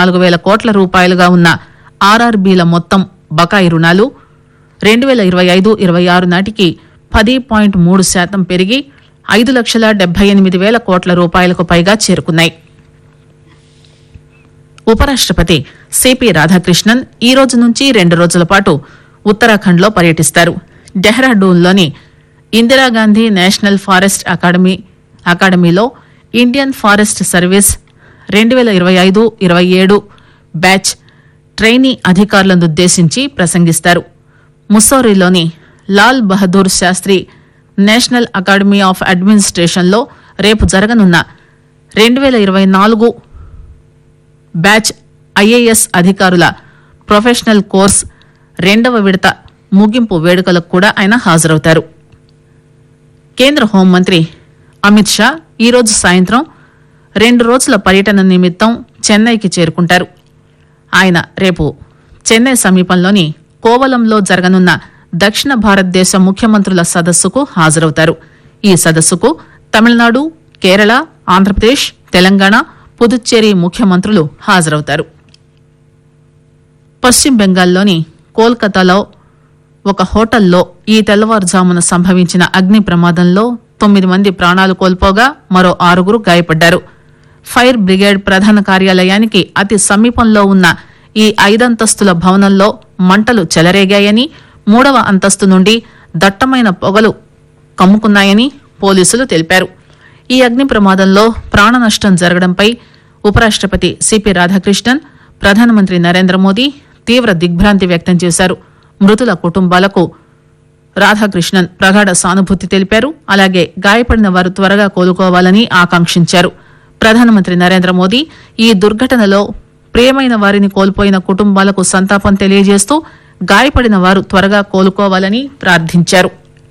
నాలుగు వేల కోట్ల రూపాయలుగా ఉన్న ఆర్ఆర్బీల మొత్తం బకాయి రుణాలు రెండు వేల ఇరవై ఐదు ఇరవై ఆరు నాటికి పది పాయింట్ మూడు శాతం పెరిగి ఐదు లక్షల డెబ్బై ఎనిమిది వేల కోట్ల రూపాయలకు పైగా చేరుకున్నాయి ఉపరాష్టపతి సిపి రాధాకృష్ణన్ ఈ రోజు నుంచి రెండు రోజుల పాటు ఉత్తరాఖండ్లో పర్యటిస్తారు డెహ్రాడూన్లోని ఇందిరాగాంధీ నేషనల్ ఫారెస్ట్ అకాడమీ అకాడమీలో ఇండియన్ ఫారెస్ట్ సర్వీస్ రెండు వేల ఇరవై ఐదు ఇరవై ఏడు బ్యాచ్ ట్రైనీ అధికారులను ఉద్దేశించి ప్రసంగిస్తారు ముస్సోరీలోని Lal Bahadur Shastri national academy of అడ్మినిస్ట్రేషన్లో రేపు జరగనున్న రెండు వేల ఇరవై నాలుగు బ్యాచ్ ఐఏఎస్ అధికారుల ప్రొఫెషనల్ కోర్స్ రెండవ విడత ముగింపు వేడుకలకు కూడా ఆయన హాజరవుతారు కేంద్ర హోంమంత్రి అమిత్ షా ఈరోజు సాయంత్రం రెండు రోజుల పర్యటన నిమిత్తం చెన్నైకి చేరుకుంటారు ఆయన రేపు చెన్నై సమీపంలోని కోవలంలో జరగనున్న దక్షిణ భారతదేశ ముఖ్యమంత్రుల సదస్సుకు హాజరవుతారు ఈ సదస్సుకు తమిళనాడు కేరళ ఆంధ్రప్రదేశ్ తెలంగాణ పుదుచ్చేరి ముఖ్యమంత్రులు హాజరవుతారు పశ్చిమ బెంగాల్లోని కోల్కతాలో ఒక హోటల్లో ఈ తెల్లవారుజామున సంభవించిన అగ్ని ప్రమాదంలో తొమ్మిది మంది ప్రాణాలు కోల్పోగా మరో ఆరుగురు గాయపడ్డారు ఫైర్ బ్రిగేడ్ ప్రధాన కార్యాలయానికి అతి సమీపంలో ఉన్న ఈ ఐదంతస్తుల భవనంలో మంటలు చెలరేగాయని మూడవ అంతస్తు నుండి దట్టమైన పొగలు కమ్ముకున్నాయని పోలీసులు తెలిపారు ఈ అగ్ని ప్రమాదంలో ప్రాణ నష్టం జరగడంపై ఉపరాష్టపతి సిపి రాధాకృష్ణన్ ప్రధానమంత్రి నరేంద్ర మోదీ తీవ్ర దిగ్భ్రాంతి వ్యక్తం చేశారు మృతుల కుటుంబాలకు రాధాకృష్ణన్ ప్రగాఢ సానుభూతి తెలిపారు అలాగే గాయపడిన వారు త్వరగా కోలుకోవాలని ఆకాంక్షించారు ప్రధానమంత్రి నరేంద్ర మోదీ ఈ దుర్ఘటనలో ప్రియమైన వారిని కోల్పోయిన కుటుంబాలకు సంతాపం తెలియజేస్తూ గాయపడిన వారు త్వరగా కోలుకోవాలని ప్రార్థించారు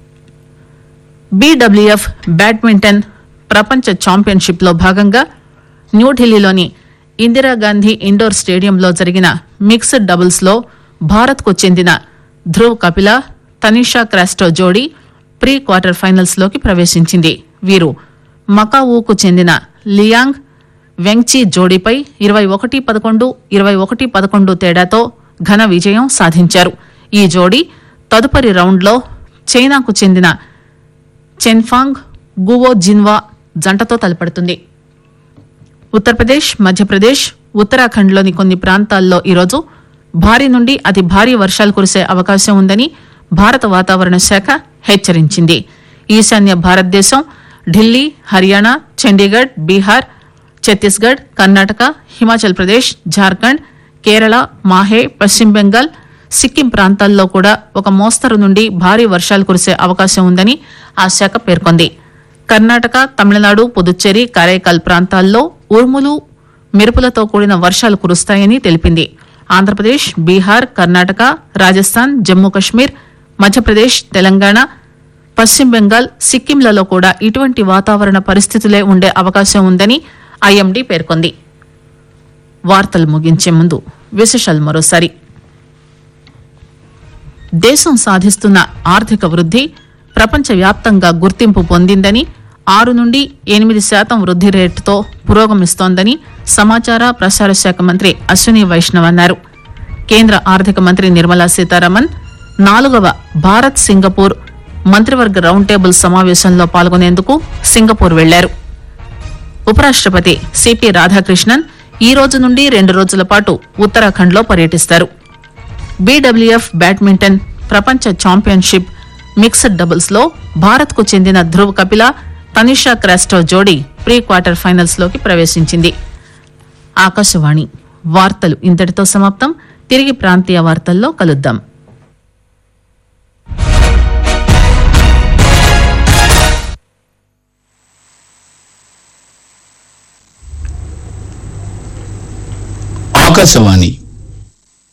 బీడబ్ల్యూఎఫ్ బ్యాడ్మింటన్ ప్రపంచ ఛాంపియన్షిప్ లో భాగంగా న్యూఢిల్లీలోని ఇందిరాగాంధీ ఇండోర్ స్టేడియంలో జరిగిన మిక్స్డ్ డబుల్స్ లో భారత్ కు చెందిన ధ్రువ్ కపిల తనిషా క్రాస్టో జోడీ ప్రీ క్వార్టర్ ఫైనల్స్ లోకి ప్రవేశించింది వీరు మకావూకు చెందిన లియాంగ్ వెంగ్చీ జోడీపై ఇరవై ఒకటి పదకొండు ఇరవై ఒకటి పదకొండు తేడాతో ఘన విజయం సాధించారు ఈ జోడీ తదుపరి రౌండ్లో చైనాకు చెందిన చెన్ఫాంగ్ గువో జిన్వా జంటతో తలపడుతుంది ఉత్తరప్రదేశ్ మధ్యప్రదేశ్ ఉత్తరాఖండ్లోని కొన్ని ప్రాంతాల్లో ఈరోజు భారీ నుండి అతి భారీ వర్షాలు కురిసే అవకాశం ఉందని భారత వాతావరణ శాఖ హెచ్చరించింది ఈశాన్య భారతదేశం ఢిల్లీ హర్యానా చండీగఢ్ బీహార్ ఛత్తీస్గఢ్ కర్ణాటక హిమాచల్ ప్రదేశ్ జార్ఖండ్ కేరళ మాహే పశ్చిమ బెంగాల్ సిక్కిం ప్రాంతాల్లో కూడా ఒక మోస్తరు నుండి భారీ వర్షాలు కురిసే అవకాశం ఉందని ఆ శాఖ పేర్కొంది కర్ణాటక తమిళనాడు పుదుచ్చేరి కారైకాల్ ప్రాంతాల్లో ఉరుములు మెరుపులతో కూడిన వర్షాలు కురుస్తాయని తెలిపింది ఆంధ్రప్రదేశ్ బీహార్ కర్ణాటక రాజస్థాన్ జమ్మూ కశ్మీర్ మధ్యప్రదేశ్ తెలంగాణ పశ్చిమ బెంగాల్ సిక్కింలలో కూడా ఇటువంటి వాతావరణ పరిస్థితులే ఉండే అవకాశం ఉందని ఐఎండీ పేర్కొంది వార్తలు ముగించే ముందు విశేషాలు మరోసారి దేశం సాధిస్తున్న ఆర్థిక వృద్ది ప్రపంచవ్యాప్తంగా గుర్తింపు పొందిందని ఆరు నుండి ఎనిమిది శాతం వృద్ది రేటుతో పురోగమిస్తోందని సమాచార ప్రసార శాఖ మంత్రి అశ్విని వైష్ణవ్ అన్నారు కేంద్ర ఆర్థిక మంత్రి నిర్మలా సీతారామన్ నాలుగవ భారత్ సింగపూర్ మంత్రివర్గ రౌండ్ టేబుల్ సమావేశంలో పాల్గొనేందుకు సింగపూర్ వెళ్లారు ఉపరాష్టపతి సిపి రాధాకృష్ణన్ ఈ రోజు నుండి రెండు రోజుల పాటు ఉత్తరాఖండ్లో పర్యటిస్తారు బీడబ్ల్యూఎఫ్ బ్యాడ్మింటన్ ప్రపంచ ఛాంపియన్షిప్ మిక్స్డ్ డబుల్స్ లో భారత్ కు చెందిన ధ్రువ్ కపిల తనిషా క్రాస్టో జోడీ ప్రీ క్వార్టర్ ఫైనల్స్ లోకి ప్రవేశించింది ఆకాశవాణి వార్తలు ఇంతటితో సమాప్తం తిరిగి ప్రాంతీయ వార్తల్లో కలుద్దాం ఆకాశవాణి